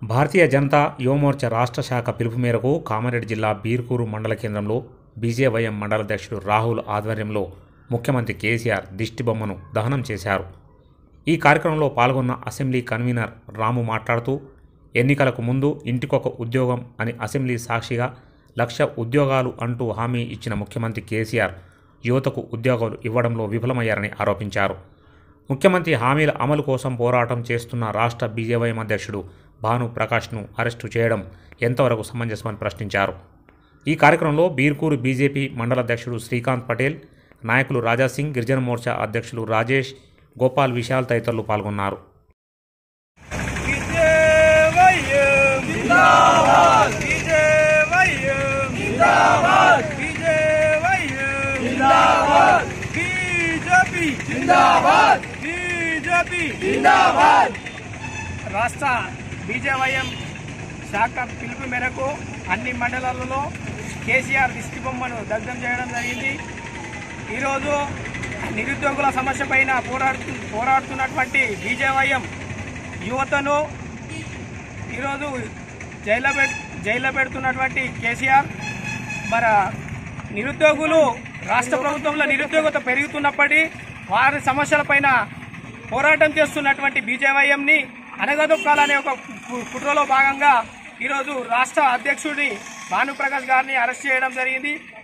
భారతీయ జనతా యువమోర్చా రాష్ట్ర శాఖ పిలుపు మేరకు కామారెడ్డి జిల్లా బీర్కూరు మండల కేంద్రంలో బీజేవైఎం మండల అధ్యక్షుడు రాహుల్ ఆధ్వర్యంలో ముఖ్యమంత్రి కేసీఆర్ దిష్టిబొమ్మను దహనం చేశారు ఈ కార్యక్రమంలో పాల్గొన్న అసెంబ్లీ కన్వీనర్ రాము మాట్లాడుతూ ఎన్నికలకు ముందు ఇంటికొక ఉద్యోగం అని అసెంబ్లీ సాక్షిగా లక్ష ఉద్యోగాలు అంటూ హామీ ఇచ్చిన ముఖ్యమంత్రి కేసీఆర్ యువతకు ఉద్యోగాలు ఇవ్వడంలో విఫలమయ్యారని ఆరోపించారు ముఖ్యమంత్రి హామీల అమలు కోసం పోరాటం చేస్తున్న రాష్ట్ర బీజేవైఎం అధ్యక్షుడు భాను ప్రకాష్ను అరెస్టు చేయడం ఎంతవరకు సమంజసమని ప్రశ్నించారు ఈ కార్యక్రమంలో బీర్కూరు బీజేపీ మండల అధ్యక్షుడు శ్రీకాంత్ పటేల్ నాయకులు రాజాసింగ్ గిరిజన మోర్చా అధ్యక్షులు రాజేష్ గోపాల్ విశాల్ తదితరులు పాల్గొన్నారు విజయవయం జిందాబాద్ విజయవయం జిందాబాద్ విజయవయం జిందాబాద్ బీజేపీ జిందాబాద్ బీజేపీ జిందాబాద్ రాష్ట్ర బీజేవైఎం శాఖ పిలుపు మేరకు అన్ని మండలాలలో కేసీఆర్ దిష్టి బొమ్మను దగ్ధం చేయడం జరిగింది ఈరోజు నిరుద్యోగుల సమస్య పైన పోరాడుతు పోరాడుతున్నటువంటి బీజేవైఎం యువతను ఈరోజు జైల్లో పెట్ జైల్లో పెడుతున్నటువంటి కేసీఆర్ మరి నిరుద్యోగులు రాష్ట్ర ప్రభుత్వంలో నిరుద్యోగత పెరుగుతున్నప్పటి వారి సమస్యలపైన పోరాటం చేస్తున్నటువంటి బీజేవైఎంని అనగదొక్కాలనే ఒక కు- కుట్రలో భాగంగా ఈరోజు రాష్ట్ర అధ్యక్షుడి భానుప్రకాష్ గారిని అరెస్ట్ చేయడం జరిగింది